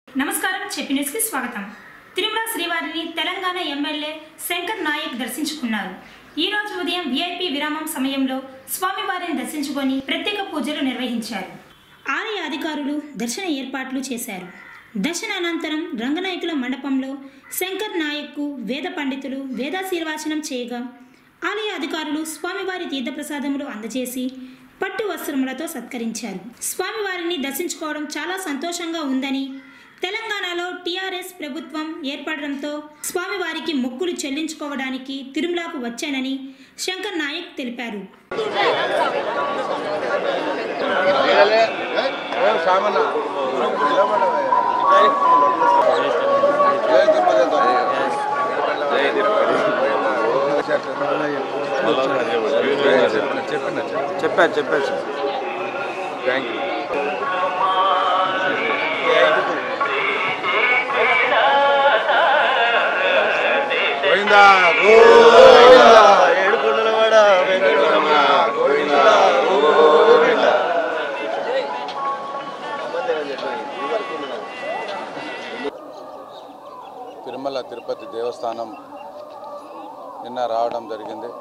నమస్కారం చెప్పి న్యూస్ కి స్వాగతం తిరుమల శ్రీవారిని తెలంగాణ ఎమ్మెల్యే శంకర్ నాయక్ దర్శించుకున్నారు ఈ రోజు ఉదయం విఐపి విరామం సమయంలో స్వామివారిని దర్శించుకొని ప్రత్యేక పూజలు నిర్వహించారు ఆలయ అధికారులు దర్శన ఏర్పాట్లు చేశారు దర్శన అనంతరం రంగనాయకుల మండపంలో శంకర్ నాయక్కు వేద పండితులు వేదాశీర్వాచనం చేయగా ఆలయ అధికారులు స్వామివారి తీర్థప్రసాదములు అందజేసి పట్టు వస్త్రములతో సత్కరించారు స్వామివారిని దర్శించుకోవడం చాలా సంతోషంగా ఉందని తెలంగాణలో టీఆర్ఎస్ ప్రభుత్వం ఏర్పడడంతో స్వామివారికి మొక్కులు చెల్లించుకోవడానికి తిరుమలకు వచ్చానని శంకర్ నాయక్ తెలిపారు సామన్న చెప్పిన చెప్పారు చెప్పారు sir thank you Govinda Govinda ఏడుకొండలవాడ వెంకటరమణ గోవిందా గోవిందా తిరుమల తిరుపతి దేవస్థానం నిన్న రావడం జరిగింది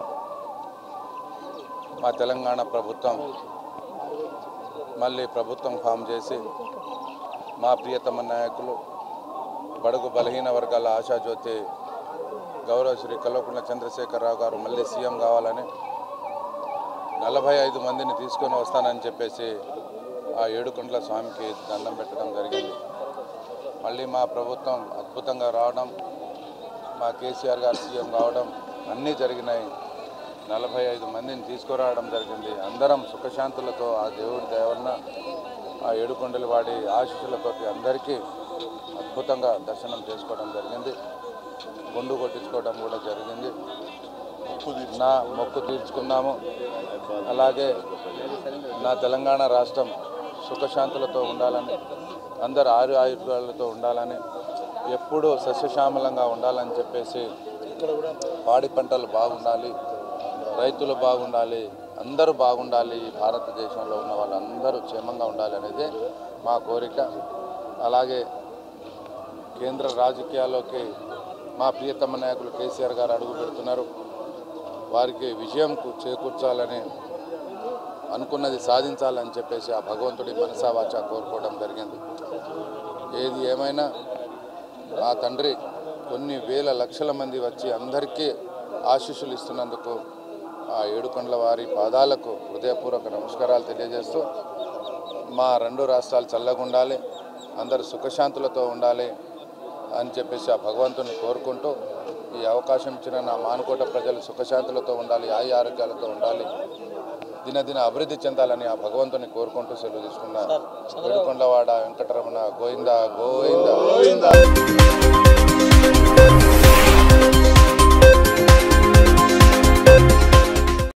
మా తెలంగాణ ప్రభుత్వం మళ్ళీ ప్రభుత్వం ఫామ్ చేసి మా ప్రియతమ నాయకులు బడుగు బలహీన వర్గాల ఆశాజ్యోతి గౌరవ శ్రీ కల్వకుంట్ల చంద్రశేఖరరావు గారు మళ్ళీ సీఎం కావాలని నలభై ఐదు మందిని తీసుకొని వస్తానని చెప్పేసి ఆ ఏడుకొండల స్వామికి దండం పెట్టడం జరిగింది మళ్ళీ మా ప్రభుత్వం అద్భుతంగా రావడం మా కేసీఆర్ గారు సీఎం కావడం అన్నీ జరిగినాయి నలభై ఐదు మందిని తీసుకురావడం జరిగింది అందరం సుఖశాంతులతో ఆ దేవుడి దయవలన ఆ ఏడుకొండల వాడి ఆశీస్సులతోటి అందరికీ అద్భుతంగా దర్శనం చేసుకోవడం జరిగింది గుండు కొట్టించుకోవడం కూడా జరిగింది నా మొక్కు తీర్చుకున్నాము అలాగే నా తెలంగాణ రాష్ట్రం సుఖశాంతులతో ఉండాలని అందరు ఆరు ఆయుర్వేదాలతో ఉండాలని ఎప్పుడూ సస్యశ్యామలంగా ఉండాలని చెప్పేసి పాడి పంటలు బాగుండాలి రైతులు బాగుండాలి అందరూ బాగుండాలి ఈ భారతదేశంలో ఉన్న వాళ్ళందరూ క్షేమంగా ఉండాలి అనేది మా కోరిక అలాగే కేంద్ర రాజకీయాల్లోకి మా ప్రియతమ నాయకులు కేసీఆర్ గారు అడుగు పెడుతున్నారు వారికి విజయం కు- చేకూర్చాలని అనుకున్నది సాధించాలని చెప్పేసి ఆ భగవంతుడి మనసా వాచ కోరుకోవడం జరిగింది ఏది ఏమైనా ఆ తండ్రి కొన్ని వేల లక్షల మంది వచ్చి అందరికీ ఆశీస్సులు ఇస్తున్నందుకు ఆ ఏడుకొండల వారి పాదాలకు హృదయపూర్వక నమస్కారాలు తెలియజేస్తూ మా రెండు రాష్ట్రాలు చల్లగా ఉండాలి అందరు సుఖశాంతులతో ఉండాలి అని చెప్పేసి ఆ భగవంతుని కోరుకుంటూ ఈ అవకాశం ఇచ్చిన నా మానుకోట ప్రజలు సుఖశాంతులతో ఉండాలి ఆయు ఆరోగ్యాలతో ఉండాలి దినదిన అభివృద్ధి చెందాలని ఆ భగవంతుని కోరుకుంటూ సెలవు తీసుకున్న ఏడుకొండవాడ వెంకటరమణ గోవింద గోవింద